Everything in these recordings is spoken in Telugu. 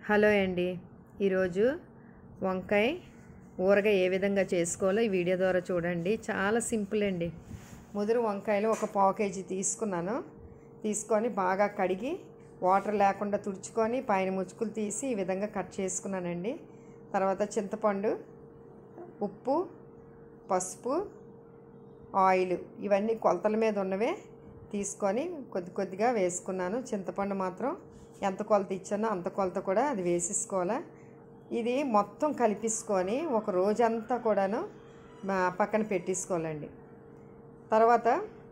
హలో అండి ఈరోజు వంకాయ ఊరగాయ ఏ విధంగా చేసుకోవాలో ఈ వీడియో ద్వారా చూడండి చాలా సింపుల్ అండి ముదురు వంకాయలు ఒక పావు కేజీ తీసుకున్నాను తీసుకొని బాగా కడిగి వాటర్ లేకుండా తుడుచుకొని పైన ముచ్చుకులు తీసి ఈ విధంగా కట్ చేసుకున్నానండి తర్వాత చింతపండు ఉప్పు పసుపు ఆయిల్ ఇవన్నీ కొలతల మీద ఉన్నవే తీసుకొని కొద్ది కొద్దిగా వేసుకున్నాను చింతపండు మాత్రం ఎంత కొలత ఇచ్చానో అంత కొలత కూడా అది వేసేసుకోవాలి ఇది మొత్తం కలిపేసుకొని ఒక రోజంతా కూడాను మా పక్కన పెట్టేసుకోవాలండి తర్వాత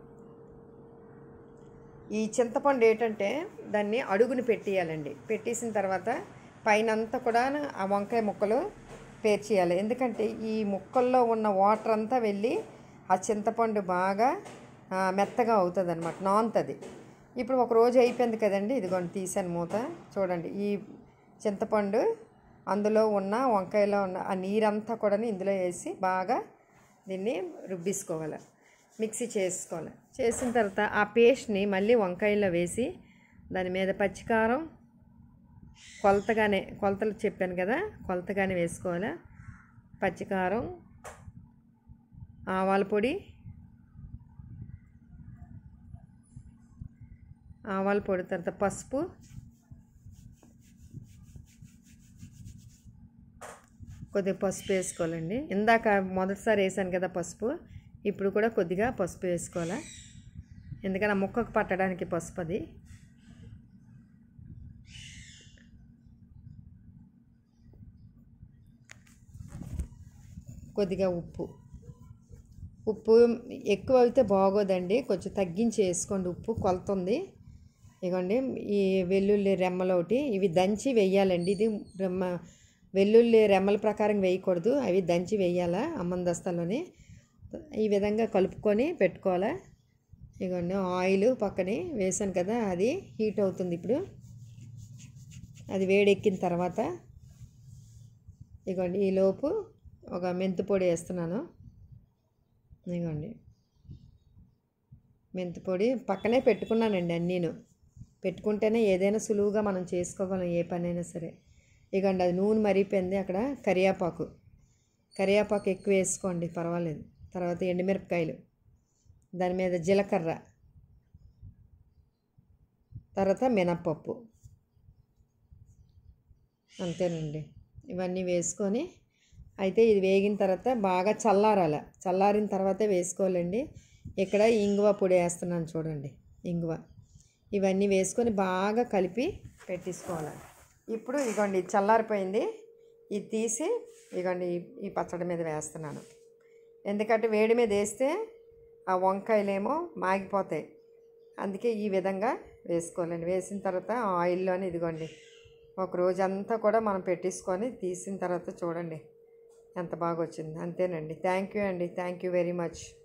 ఈ చింతపండు ఏంటంటే దాన్ని అడుగుని పెట్టేయాలండి పెట్టేసిన తర్వాత పైన అంతా కూడా ఆ వంకాయ ముక్కలు పేర్చేయాలి ఎందుకంటే ఈ ముక్కల్లో ఉన్న వాటర్ అంతా వెళ్ళి ఆ చింతపండు బాగా ఆ, మెత్తగా అవుతుంది అనమాట నానుతుంది ఇప్పుడు ఒక రోజు అయిపోయింది కదండి ఇదిగోండి తీసాను మూత చూడండి ఈ చింతపండు అందులో ఉన్న వంకాయలో ఉన్న ఆ నీరంతా కూడా ఇందులో వేసి బాగా దీన్ని రుబ్బిసుకోవాలి మిక్సీ చేసుకోవాలి చేసిన తర్వాత ఆ పేస్ట్ని మళ్ళీ వంకాయలో వేసి దాని మీద పచ్చికారం కొలతగానే కొలతలు చెప్పాను కదా కొలతగానే వేసుకోవాలి పచ్చికారం ఆవాల పొడి ఆవాల పొడి తర్వాత పసుపు కొద్దిగా పసుపు వేసుకోవాలండి ఇందాక మొదటిసారి వేసాను కదా పసుపు ఇప్పుడు కూడా కొద్దిగా పసుపు వేసుకోవాలి ఎందుకని ఆ ముక్కకు పట్టడానికి పసుపు అది కొద్దిగా ఉప్పు ఉప్పు ఎక్కువ అయితే బాగోదండి కొంచెం తగ్గించి వేసుకోండి ఉప్పు కొలత ఉంది ఇగోండి ఈ వెల్లుల్లి రెమ్మలు ఒకటి ఇవి దంచి వేయాలండి ఇది రెమ్మ వెల్లుల్లి రెమ్మల ప్రకారం వేయకూడదు అవి దంచి వేయాలా అమ్మందస్తాలోని ఈ విధంగా కలుపుకొని పెట్టుకోవాలా ఇగోండి ఆయిల్ పక్కనే వేసాను కదా అది హీట్ అవుతుంది ఇప్పుడు అది వేడెక్కిన తర్వాత ఇగోండి ఈలోపు ఒక మెంతి పొడి వేస్తున్నాను ఇదిగోండి మెంతి పొడి పక్కనే పెట్టుకున్నానండి అన్నీను పెట్టుకుంటేనే ఏదైనా సులువుగా మనం చేసుకోగలం ఏ పనైనా సరే ఇగోండి అది నూనె మరిగిపోయింది అక్కడ కరివేపాకు కరివేపాకు ఎక్కువ వేసుకోండి పర్వాలేదు తర్వాత ఎండుమిరపకాయలు దాని మీద జీలకర్ర తర్వాత మినప్పప్పు అంతేనండి ఇవన్నీ వేసుకొని అయితే ఇది వేగిన తర్వాత బాగా చల్లారాల చల్లారిన తర్వాతే వేసుకోవాలండి ఇక్కడ ఇంగువ పొడి వేస్తున్నాను చూడండి ఇంగువ ఇవన్నీ వేసుకొని బాగా కలిపి పెట్టేసుకోవాలి ఇప్పుడు ఇగోండి ఇది చల్లారిపోయింది ఇది తీసి ఇగోండి ఈ- ఈ పచ్చడి మీద వేస్తున్నాను ఎందుకంటే వేడి మీద వేస్తే ఆ వంకాయలేమో మాగిపోతాయి అందుకే ఈ విధంగా వేసుకోవాలండి వేసిన తర్వాత ఆయిల్లోనే ఇదిగోండి ఒక రోజంతా కూడా మనం పెట్టేసుకొని తీసిన తర్వాత చూడండి ఎంత బాగా వచ్చింది అంతేనండి థ్యాంక్ యూ అండి థ్యాంక్ యూ వెరీ మచ్